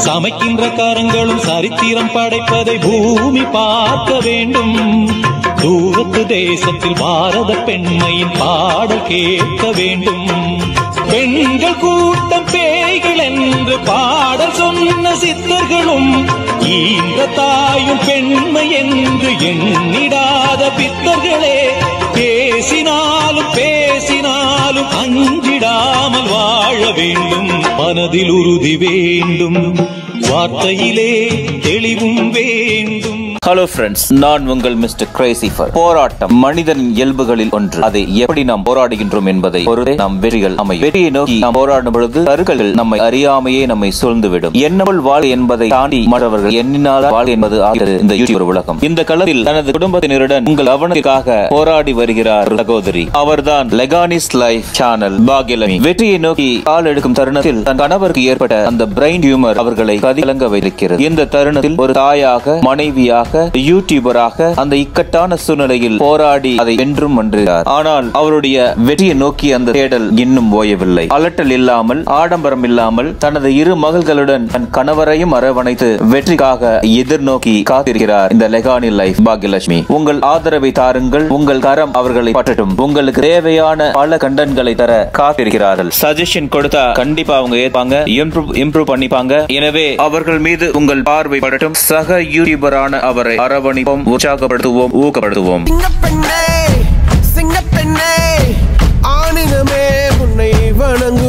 சமைக்கின்ற கரங்களும் சரித்திரம் படைப்பதை பூமி பார்க்க வேண்டும் தூரத்து தேசத்தில் பாரத பெண்மையின் பாடல் கேட்க வேண்டும் பெண்கள் கூட்டம் பேய்கள் என்று பாடல் சொன்ன சித்தர்களும் ஈன்ற தாயும் பெண்மை என்று எண்ணிடாத பித்தர்களே பேசினாலும் பேசினாலும் அஞ்சிடாமல் வாழ வேண்டும் மனதில் உறுதி வேண்டும் வார்த்தையிலே தெளிவும் வேண்டும் ஹலோ ஃப்ரெண்ட்ஸ் நான் உங்கள் மிஸ்டர் கிரேசிஃபர் போராட்டம் மனிதனின் இயல்புகளில் ஒன்று அதை எப்படி நாம் போராடுகின்றோம் என்பதை பொறுத்தே நம் வெற்றிகள் அமையும் வெற்றியை நோக்கி நாம் போராடும் பொழுது கருக்கள் நம்மை அறியாமையே நம்மை சூழ்ந்துவிடும் என்னவள் வாழ் என்பதை தாண்டி மற்றவர்கள் எண்ணினால் வாழ் என்பது ஆகிறது இந்த யூடியூப் உலகம் இந்த களத்தில் தனது குடும்பத்தினருடன் உங்கள் கவனத்திற்காக போராடி வருகிறார் ஒரு சகோதரி அவர்தான் லெகானிஸ் லைஃப் சேனல் பாகியலமி வெற்றியை நோக்கி கால் எடுக்கும் தருணத்தில் தன் கணவருக்கு ஏற்பட்ட அந்த பிரெயின் டியூமர் அவர்களை கதிலங்க வைக்கிறது இந்த தருணத்தில் ஒரு தாயாக மனைவியாக யூடியூபராக அந்த இக்கட்டான சூழ்நிலையில் போராடி அதை வென்றும் வென்றார் ஆனால் அவருடைய வெற்றியை நோக்கி அந்த தேடல் இன்னும் ஓயவில்லை அலட்டல் இல்லாமல் ஆடம்பரம் இல்லாமல் தனது இரு மகள்களுடன் தன் கணவரையும் அரவணைத்து வெற்றிக்காக எதிர்நோக்கி காத்திருக்கிறார் இந்த லெகானி லைஃப் பாக்யலட்சுமி உங்கள் ஆதரவை தாருங்கள் உங்கள் கரம் அவர்களை பற்றட்டும் உங்களுக்கு தேவையான பல கண்டன்களை தர காத்திருக்கிறார்கள் சஜஷன் கொடுத்தா கண்டிப்பா அவங்க ஏற்பாங்க இம்ப்ரூவ் இம்ப்ரூவ் பண்ணிப்பாங்க எனவே அவர்கள் மீது உங்கள் பார்வை படட்டும் சக யூடியூபரான அவரை அரவணைப்போம் உற்சாகப்படுத்துவோம் ஊக்கப்படுத்துவோம் சிங்கப்பெண்ணே சிங்கப்பெண்ணே ஆணினமே உன்னை வணங்கு